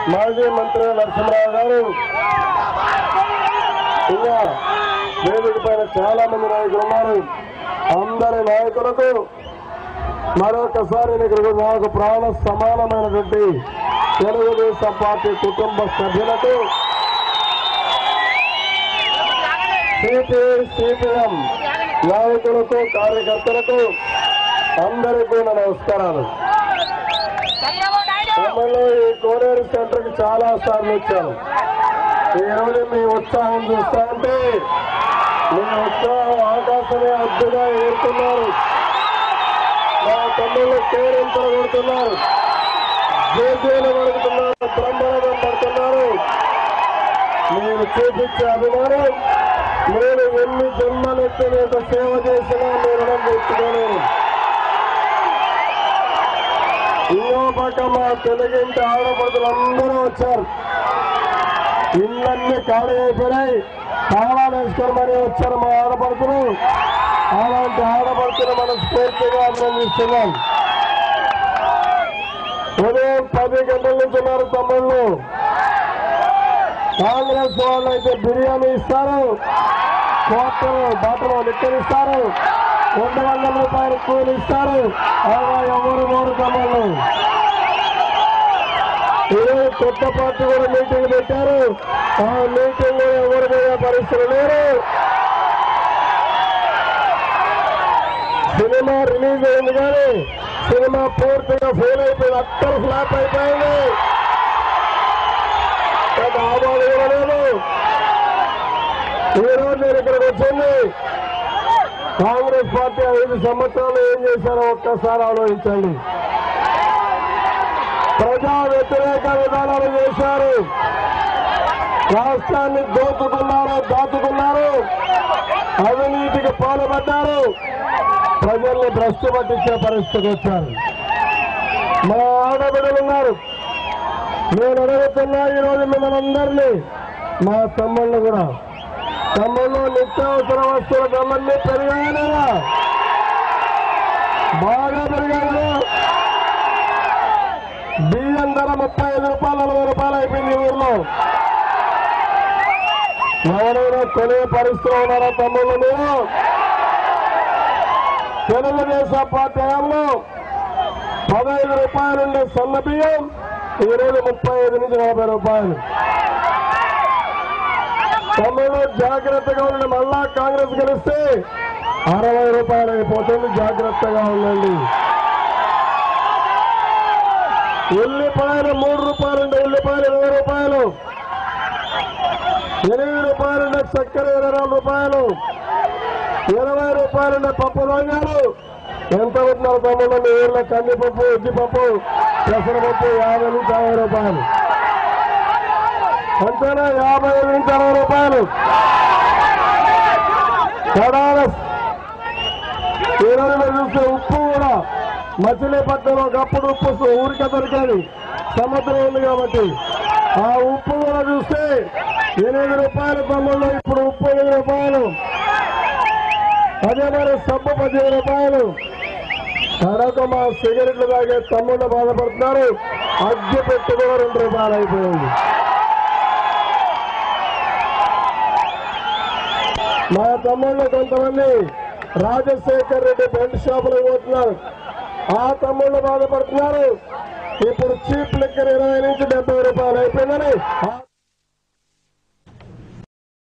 మాజీ మంత్రి నరసింహరావు గారు ఇంకా వేదిక పైన చాలా మంది నాయకులు ఉన్నారు అందరి నాయకులకు మరొకసారి ఇక్కడికి నాకు ప్రాణ సమానమైనటువంటి తెలుగుదేశం పార్టీ కుటుంబ సభ్యులకు సిపిఐ సిపిఎం నాయకులకు కార్యకర్తలకు అందరికీ నా నమస్కారాలు మిమ్మల్ని ఈ కోనేరు సెంటర్ కి చాలా సార్లు వచ్చాను ఈ రోజు మీ ఉత్సాహం చూస్తా ఉంటే మీ ఉత్సాహం ఆకాశమే అడ్డుగా ఏరుతున్నారు మా తమ్ముళ్ళు కేరింతలు కొడుతున్నారు జేజేలు పడుతున్నారు బ్రహ్మరథం పడుతున్నారు మీరు చూపించే అభిమానం నేను ఎన్ని జన్మలెత్తి మీకు సేవ చేసినా మీరు రుణం తెచ్చుకోలేరు ఇంకో పక్క మా తెలుగింటి ఆడపడుతులు అందరూ వచ్చారు ఇళ్ళన్నీ ఖాళీ అయిపోయినాయి తాళాలు వేసుకోమని వచ్చారు మా ఆడపడుతులు అలాంటి ఆడపడుతులు మనం స్ఫూర్తిగా అభినందిస్తున్నాం ఉదయం పది గంటల నుంచి ఉన్నారు తమ్ముళ్ళు కాంగ్రెస్ వాళ్ళు అయితే బిర్యానీ ఇస్తారు కోట్లు బాటలో లెక్కనిస్తారు రెండు వందల రూపాయలు కూలి ఇస్తారు అలా ఎవరు మూడు తమ్ముళ్ళు ఈరోజు కొత్త పార్టీ కూడా మీటింగ్ పెట్టారు ఆ మీటింగ్ లో ఎవరు పోయే పరిస్థితులు లేరు సినిమా రిలీజ్ అయింది కానీ సినిమా పూర్తిగా ఫెయిల్ అయిపోయింది అక్కడ ఫ్లాప్ అయిపోయింది పెద్ద ఆదాలు ఇవ్వలేదు ఈ రోజు నేను ఇక్కడికి వచ్చింది కాంగ్రెస్ పార్టీ ఐదు సంవత్సరాలు ఏం చేశారో ఒక్కసారి ఆలోచించండి ప్రజా వ్యతిరేక విధానాలు చేశారు రాష్ట్రాన్ని దోచుకున్నారు దాచుకున్నారు అవినీతికి పాల్పడ్డారు ప్రజల్ని భ్రష్టు పట్టించే పరిస్థితికి వచ్చారు మా ఆడబిడ్డలు ఉన్నారు నేను అడుగుతున్నా ఈ రోజు మిమ్మల్ని అందరినీ మా తమ్ముళ్ళు కూడా తమ్ముళ్ళు నిత్యావసర వస్తువుల ధరలన్నీ పెరిగాయనా బాగా పెరిగాయి బియ్యం ధర ముప్పై ఐదు రూపాయలు నలభై రూపాయలు అయిపోయింది ఈ ఊర్లో ఎవరైనా కొనే పరిస్థితిలో ఉన్నారా తమ్ముళ్ళు మీరు తెలుగుదేశం పార్టీ హయాంలో పదహైదు రూపాయలు ఉండే సన్న బియ్యం ఈ రోజు ముప్పై ఐదు నుంచి నలభై రూపాయలు తమ్ముడు జాగ్రత్తగా ఉండండి మళ్ళా కాంగ్రెస్ గెలిస్తే అరవై రూపాయలు అయిపోతుంది జాగ్రత్తగా ఉండండి ఉల్లిపాయలు మూడు రూపాయలు ఉండే ఉల్లిపాయలు ఇరవై రూపాయలు ఎనిమిది రూపాయలు ఉండే చక్కెర ఇరవై నాలుగు రూపాయలు ఇరవై రూపాయలు ఉండే పప్పు ధాన్యాలు ఎంత ఉంటున్నారు తమ్ముళ్ళు మీ ఊళ్ళో కందిపప్పు ఉద్దిపప్పు పెసరపప్పు యాభై నుంచి అరవై రూపాయలు అంతేనా యాభై ఐదు నుంచి అరవై రూపాయలు కడాల ఈరోజు మీరు చూస్తే ఉప్పు కూడా మచిలీపట్నంలో ఒకప్పుడు ఉప్పు ఊరికే దొరికేది సముద్రం ఉంది కాబట్టి ఆ ఉప్పు కూడా చూస్తే ఎనిమిది రూపాయలు తమ్ముళ్ళు ఇప్పుడు ఉప్పు ఎనిమిది రూపాయలు అదే మరి సబ్బు పదిహేను రూపాయలు కనుక మా సిగరెట్లు తాగే తమ్ముళ్ళు బాధపడుతున్నారు అగ్గి పెట్టి కూడా రెండు రూపాయలు అయిపోయింది మా తమ్ముళ్ళు కొంతమంది రాజశేఖర్ రెడ్డి బెల్ట్ షాపులకు పోతున్నారు ఆ తమ్ముళ్ళు బాధపడుతున్నారు ఇప్పుడు చీప్ లెక్కర్ ఇరవై నుంచి డెబ్బై రూపాయలు అయిపోయిందని ఆ